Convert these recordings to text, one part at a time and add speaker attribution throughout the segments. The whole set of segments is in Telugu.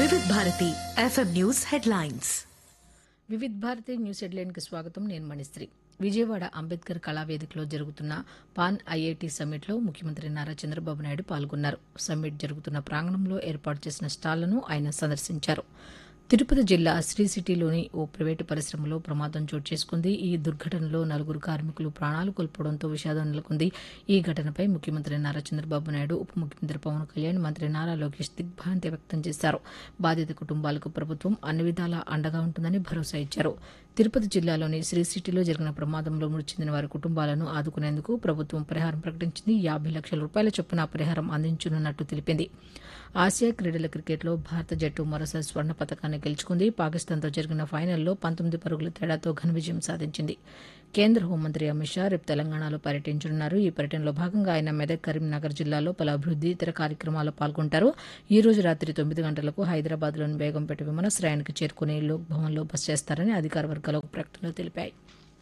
Speaker 1: వివిధ Bharati FM news headlines
Speaker 2: Vividh Bharati news హెడ్లైన్కి స్వాగతం నేను మణిశ్రీ విజయవాడ అంబేద్కర్ కళావేదికలో జరుగుతున్న పాన్ ఐఐటి సమ్మిట్లో ముఖ్యమంత్రి నారా చంద్రబాబు నాయుడు పాల్గొన్నారు సమ్మిట్ జరుగుతున్న ప్రాంగణంలో ఏర్పాటు చేసిన స్టాళ్లను ఆయన సందర్శించారు తిరుపతి జిల్లా శ్రీ సిటీలోని ఓ ప్రైవేటు పరిశ్రమలో ప్రమాదం చోటు చేసుకుంది ఈ దుర్ఘటనలో నలుగురు కార్మికులు ప్రాణాలు కోల్పోవడంతో విషాదం నెలకొంది ఈ ఘటనపై ముఖ్యమంత్రి నారా చంద్రబాబు నాయుడు ఉప ముఖ్యమంత్రి పవన్ కళ్యాణ్ మంత్రి నారా లోకేష్ దిగ్భ్రాంతి వ్యక్తం చేశారు బాధిత కుటుంబాలకు ప్రభుత్వం అన్ని విధాలా అండగా ఉంటుందని భరోసా ఇచ్చారు తిరుపతి జిల్లాలోని శ్రీ సిటీలో జరిగిన ప్రమాదంలో మృతి చెందిన వారి కుటుంబాలను ఆదుకునేందుకు ప్రభుత్వం పరిహారం ప్రకటించింది యాభై లక్షల రూపాయల చొప్పున పరిహారం అందించనున్నట్టు తెలిపింది ఆసియా క్రీడల క్రికెట్లో భారత జట్టు మరోసారి స్వర్ణ పథకాన్ని గెలుచుకుంది పాకిస్తాన్తో జరిగిన ఫైనల్లో పంతొమ్మిది పరుగుల తేడాతో ఘన విజయం సాధించింది కేంద్ర హోంమంత్రి అమిత్ షా రేపు తెలంగాణలో పర్యటించనున్నారు ఈ పర్యటనలో భాగంగా ఆయన మెదక్ కరీంనగర్ జిల్లాలో పలు అభివృద్ది ఇతర కార్యక్రమాల్లో పాల్గొంటారు ఈ రోజు రాత్రి తొమ్మిది గంటలకు హైదరాబాద్లోని బేగంపేట విమానాశ్రయానికి చేరుకుని లోక్ భవన్లో బస చేస్తారని అధికార వర్గాలు ఒక ప్రకటనలో తెలిపాయి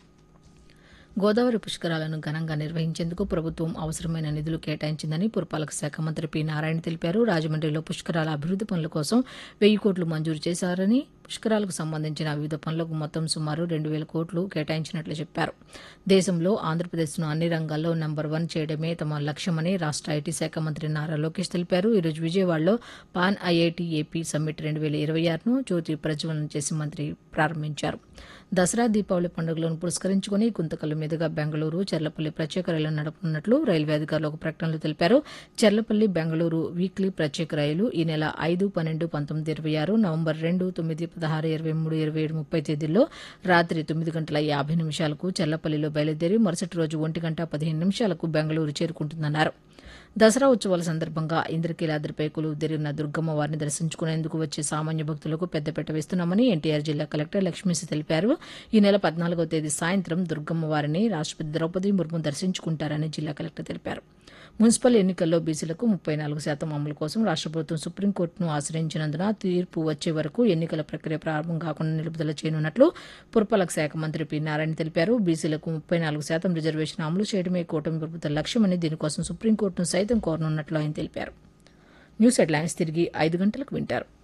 Speaker 2: గోదావరి పుష్కరాలను ఘనంగా నిర్వహించేందుకు ప్రభుత్వం అవసరమైన నిధులు కేటాయించిందని పురపాలక శాఖ మంత్రి పి నారాయణ తెలిపారు రాజమండ్రిలో పుష్కరాల అభివృద్ది పనుల కోసం వెయ్యి కోట్లు మంజూరు చేశారని పుష్కరాలకు సంబంధించిన వివిధ పనులకు మొత్తం సుమారు రెండు వేల కోట్లు కేటాయించినట్లు చెప్పారు దేశంలో ఆంధ్రప్రదేశ్ను అన్ని రంగాల్లో నంబర్ వన్ చేయడమే తమ లక్ష్యమని రాష్ట ఐటీ శాఖ మంత్రి నారా లోకేష్ తెలిపారు ఈరోజు విజయవాడలో పాన్ ఐఐటి ఏపీ సమ్మిట్ రెండు వేల ఇరవై ఆరును జ్యోతి ప్రజ్వలన చేసి మంత్రి ప్రారంభించారు దసరా దీపావళి పండుగలను పురస్కరించుకుని గుంతకల్లు మీదుగా బెంగళూరు చెర్లపల్లి ప్రత్యేక రైలు నడపనున్నట్లు రైల్వే అధికారులు ఒక ప్రకటనలో తెలిపారు చెర్లపల్లి బెంగళూరు వీక్లీ ప్రత్యేక రైలు ఈ నెల ఐదు పన్నెండు పంతొమ్మిది ఇరవై ఆరు నవంబర్ రెండు తొమ్మిది పదహారు ఇరవై మూడు ఇరవై ఏడు ముప్పై తేదీల్లో రాత్రి తొమ్మిది గంటల యాభై నిమిషాలకు చెర్లపల్లిలో బయలుదేరి మరుసటి రోజు ఒంటి గంట పదిహేను నిమిషాలకు బెంగళూరు చేరుకుంటుందన్నారు దసరా ఉత్సవాల సందర్భంగా ఇంద్రకీలాద్రిపై కొలువు తిరిగిన దుర్గమ్మ వారిని దర్శించుకునేందుకు వచ్చే సామాన్య భక్తులకు పెద్దపీట వేస్తున్నామని ఎన్టీఆర్ జిల్లా కలెక్టర్ లక్ష్మీసి తెలిపారు ఈ నెల పద్నాలుగవ తేదీ సాయంత్రం దుర్గమ్మ వారిని రాష్ట్రపతి ద్రౌపది ముర్ము దర్శించుకుంటారని జిల్లా కలెక్టర్ తెలిపారు మున్సిపల్ ఎన్నికల్లో బీసీలకు ముప్పై నాలుగు శాతం అమలు కోసం రాష్ట్ర ప్రభుత్వం సుప్రీంకోర్టును ఆశ్రయించినందున తీర్పు వచ్చే వరకు ఎన్నికల ప్రక్రియ ప్రారంభం కాకుండా నిలుపుదల చేయనున్నట్లు పురపాలక శాఖ మంత్రి పి నారాయణ తెలిపారు బీసీలకు ముప్పై నాలుగు శాతం రిజర్వేషన్ అమలు చేయడమే కూటమి ప్రభుత్వ లక్ష్యమని దీనికోసం సుప్రీంకోర్టును సైతం కోరనున్నట్లు ఆయన తెలిపారు న్యూస్ హెడ్లైన్స్ తిరిగి ఐదు గంటలకు వింటారు